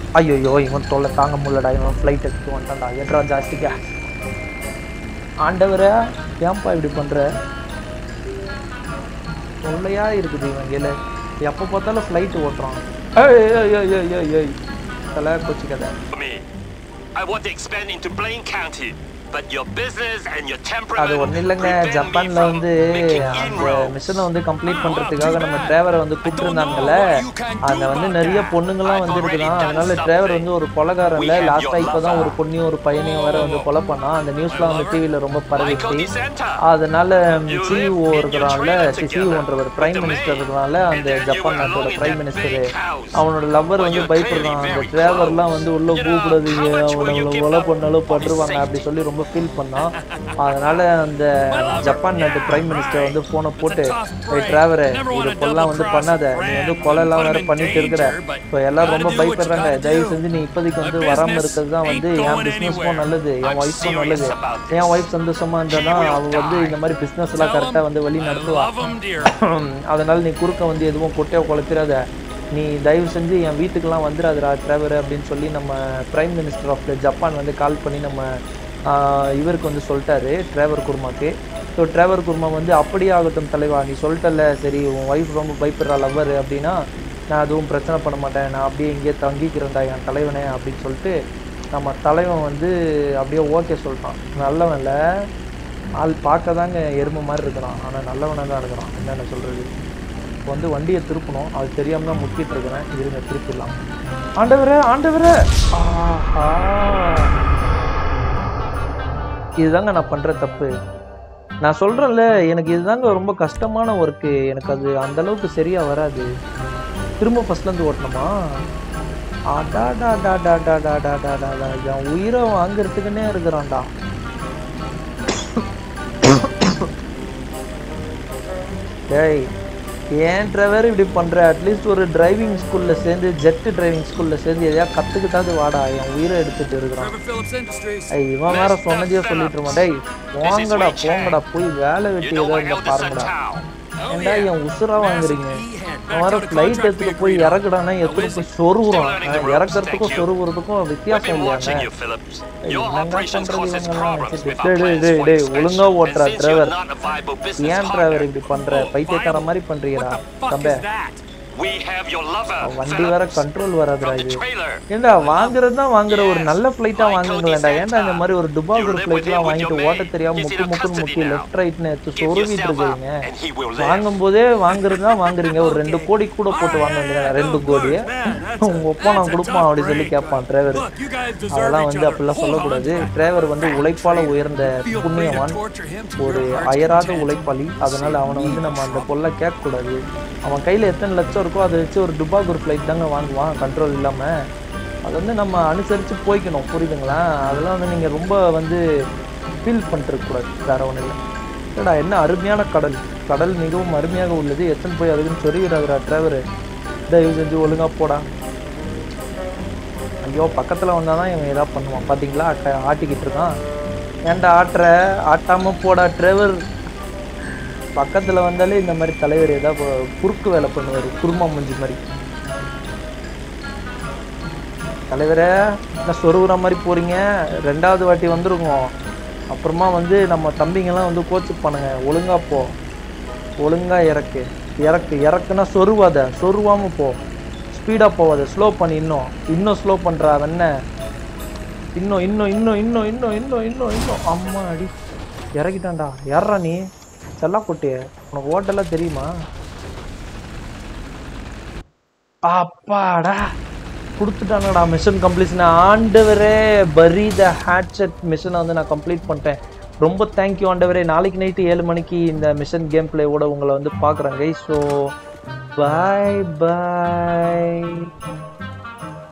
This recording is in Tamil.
ஐயோ இவன் தொல்லை தாங்க முடியலடா இவன் ஃப்ளைட் எடுத்து வந்துட்டான்டா எட்ரா ஜாஸ்திக்கா ஆண்டவரே ஏன்பா இப்படி பண்ற தொல்லையா இருக்குது இவன் கேளு எப்போ பார்த்தாலும் ஃப்ளைட் ஓட்டுறான் ஏய் ஏய் ஏய் ஏய் ஏய் ஏய் தலை கொச்சிக்கதை me. I want to expand into Blaine County, but your business and your அது temperament ஒன்றும் இல்லைங்க prevent me ஜப்பான்ல from வந்து making அந்த inroads. மிஷனை வந்து கம்ப்ளீட் பண்றதுக்காக நம்ம டிரைவரை வந்து கூப்பிட்டுருந்தாங்கல்ல அங்க வந்து நிறைய பொண்ணுங்கலாம் வந்து இருக்குதான் அதனால டிரைவர் வந்து ஒரு கொலைகாரன் இல்ல லாஸ்டா இப்பதான் ஒரு பொண்ணையும் ஒரு பையனையும் வேற வந்து கொலை பண்ணான் அந்த நியூஸ்லாம் வந்து டிவில ரொம்ப Michael பரவிச்சு DeSanta. அதனால சிஇஓ இருக்கிறான்ல சிஇஓன்றவர் பிரைம் மினிஸ்டர் இருக்கிறனால அந்த ஜப்பான் நாட்டோட பிரைம் மினிஸ்டர் அவனோட லவ்வர் வந்து பயப்படுறான் அந்த டிரைவர்லாம் வந்து உள்ள கூப்பிடாதீங்க அவனை கொலை பண்ணாலும் பட்டுருவாங்க அப்படி சொல்லி ரொம்ப ஃபீல் பண்ணான் அதனால அந்த ஜப்பான் நாட்டு பிரைம் மினிஸ்டர் வந்து போனை போட்டு ஏய் டிரைவரு இது கொல்லாம் வந்து பண்ணாத நீ வந்து கொலை எல்லாம் வேற பண்ணிட்டு இருக்கிற இப்போ எல்லாரும் ரொம்ப பயப்படுறாங்க தயவு செஞ்சு நீ இப்போதைக்கு வந்து வராம இருக்கிறது தான் வந்து என் பிசினஸ்க்கும் நல்லது என் ஒய்ஃப்க்கும் நல்லது என் ஒய்ஃப் சந்தோஷமா இருந்தா அவ வந்து இந்த மாதிரி பிசினஸ் எல்லாம் கரெக்டா வந்து வழி நடத்துவா Love 'em, dear. அதனால நீ குறுக்க வந்து எதுவும் கொட்டையை குழப்பிடாத நீ தயவு செஞ்சு என் வீட்டுக்கெல்லாம் வந்துடாதடா டிரைவர் அப்படின்னு சொல்லி நம்ம prime minister of the Japan வந்து கால் பண்ணி நம்ம ஆஹ், இவருக்கு வந்து சொல்லிட்டாரு டிரைவர் குருமாக்கு ஸோ டிரைவர் குருமா வந்து அப்படியே ஆகட்டும் தலைவா நீ சொல்லிட்டல சரி உன் ஒய்ஃப் ரொம்ப பயப்படுறா லவ்வர் அப்படின்னா நான் அதுவும் பிரச்சனை பண்ண மாட்டேன் நான் அப்படியே இங்கேயே தங்கிக்கிறேன்டா என் தலைவனே அப்படின்னு சொல்லிட்டு நம்ம தலைவன் வந்து அப்படியே ஓகே சொல்லிட்டான் நல்லவன்ல ஆள் பார்க்க தாங்க எருமை மாதிரி இருக்கிறான் ஆனால் நல்லவனாக தான் இருக்கிறான் என்னென்ன சொல்கிறது இப்போ வந்து வண்டியை திருப்பணும் அது தெரியாம தான் முக்கிட்டு இருக்கிறேன் இருங்க திருப்பிடலாம் ஆண்டவரே ஆண்டவரே ஆஹா இதுதாங்க நான் பண்ணுற தப்பு நான் சொல்கிறேன்ல எனக்கு இதுதாங்க ரொம்ப கஷ்டமான ஒர்க்கு எனக்கு அது அந்த அளவுக்கு சரியாக வராது திரும்ப ஃபஸ்ட்லேருந்து ஓட்டணுமா அடாடா டா டா டா டா டா டா டா டா என் உயிரை வாங்குறதுக்குன்னே இருக்கிறான்டா டேய் ஏன் டிரைவர் இப்படி பண்ற அட்லீஸ்ட் ஒரு டிரைவிங் ஸ்கூல்ல சேர்ந்து ஜெட் டிரைவிங் ஸ்கூல்ல சேர்ந்து எதையா கத்துக்கிட்டாது வாடா என் உயிரை எடுத்துட்டு இருக்கிறான் Trevor Phillips Industries. ஐய் இவன் வேற சொன்னதே சொல்லிட்டு இருமா டேய் போங்கடா போங்கடா போய் வேலை வெட்டி You know ஏதோ what இந்த held us in பாருங்கடா town. ஏன்டா என் உசுரா வாங்குறீங்க அவன் வேற ஃப்ளைட் எடுத்துட்டு போய் இறக்குடானா எடுத்துட்டு போய் சொருகுறான் அஹ் இறக்குறதுக்கும் சொருகுறதுக்கும் We've வித்தியாசம் been watching இல்லையாங்க you, Phillips. ஏய், Your என்னங்க operations பண்றது caused us இவங்கெல்லாம் problems வச்சுட்டு? with our டேய், plans டேய், for டேய், expansion. ஒழுங்கா And ஓட்டுறா, since driver. you're not a viable business ஏன் டிரைவர் partner, இப்படி பண்ற பைத்தியக்கார மாதிரி பண்றீங்கடா Fuck தம்பே is that? we have your lover, வண்டி வேற Phillips, கண்ட்ரோல் வராதுடா from the இது trailer. ஏண்டா வாங்குறது தான் வாங்குற ஒரு நல்ல ஃப்ளைட்டா வாங்குங்களேன்டா ஏன்டா இந்த மாதிரி ஒரு துபாகூர் ஃப்ளைட்லாம் வாங்கிட்டு ஓட்ட தெரியாம முக்கு முக்குன்னு முக்கி லெஃப்ட் ரைட்னு எடுத்து Give சொருவிட்டு yourself up, இருக்கீங்க and he will live. வாங்கும் போதே வாங்குறது தான் வாங்குறீங்க ஒரு ரெண்டு கோடி கூட போட்டு வாங்க வேண்டியது ரெண்டு கோடி உங்க ஒப்பா நான் கொடுப்பான் அப்படி சொல்லி கேட்பான் driver Look, you guys deserve அதெல்லாம் each வந்து other. அப்படிலாம் Hold சொல்லக்கூடாது on. டிரைவர் வந்து உழைப்பால உயர்ந்த Feel free to புண்ணியவான் torture him to ஒரு your heart's அயராத content. உழைப்பாளி அதனால அவனை வந்து நம்ம அந்த பொருளை கேட்கக்கூடாது அவன் கையில் எத்தனை லட்சம் இருக்கோ அதை வச்சு ஒரு துபாகூர் ஃப்ளைட் தாங்க வாங்குவான் கண்ட்ரோல் இல்லாமல் அதை வந்து நம்ம அனுசரித்து போய்க்கணும் புரியுதுங்களா அதெல்லாம் வந்து நீங்கள் ரொம்ப வந்து ஃபீல் பண்ணிருக்கக்கூடாது வேற ஒன்றும் இல்லை ஏடா என்ன அருமையான கடல் கடல் மிகவும் அருமையாக உள்ளது எத்தனை போய் அதுக்குன்னு சொல்லிடுறாருடா டிரைவர் தயவு செஞ்சு ஒழுங்கா போடா ஐயோ பக்கத்தில் வந்தால் தான் இவன் ஏதாவது பண்ணுவான் பார்த்தீங்களா ஆட்ட ஆட்டிக்கிட்டு இருக்கான் ஏன்டா ஆட்டுற ஆட்டாம போடா டிரைவர் பக்கத்தில் வந்தாலே இந்த மாதிரி தலைவர் ஏதாவது குறுக்கு வேலை பண்ணுவார் குருமா மஞ்சி மாதிரி தலைவரே என்ன சொருகுற மாதிரி போறீங்க ரெண்டாவது வாட்டி வந்துருக்கோம் அப்புறமா வந்து நம்ம தம்பிங்கெல்லாம் வந்து கோச்சுப்பானுங்க ஒழுங்கா போ ஒழுங்கா இறக்கு இறக்கு இறக்குனா சொருவாத சொருவாம போ ஸ்பீடா போவாத ஸ்லோ பண்ணி இன்னும் இன்னும் ஸ்லோ பண்றா அவன் என்ன இன்னும் இன்னும் இன்னும் இன்னும் இன்னும் இன்னும் இன்னும் இன்னும் அம்மா அடி இறக்கிட்டான்டா யாரா நீ செல்லா குட்டிய உனக்கு ஓட்டெல்லாம் தெரியுமா அப்பாடா கொடுத்துட்டானடா மிஷன் கம்ப்ளீஷன் ஆண்டவரே பரி த ஹேட்செட் மிஷனை வந்து நான் கம்ப்ளீட் பண்ணிட்டேன் ரொம்ப தேங்க்யூ ஆண்டவரே நாளைக்கு நைட்டு ஏழு மணிக்கு இந்த மிஷன் கேம் பிளேவோட உங்களை வந்து பார்க்குறேன் கை ஸோ பாய் பாய்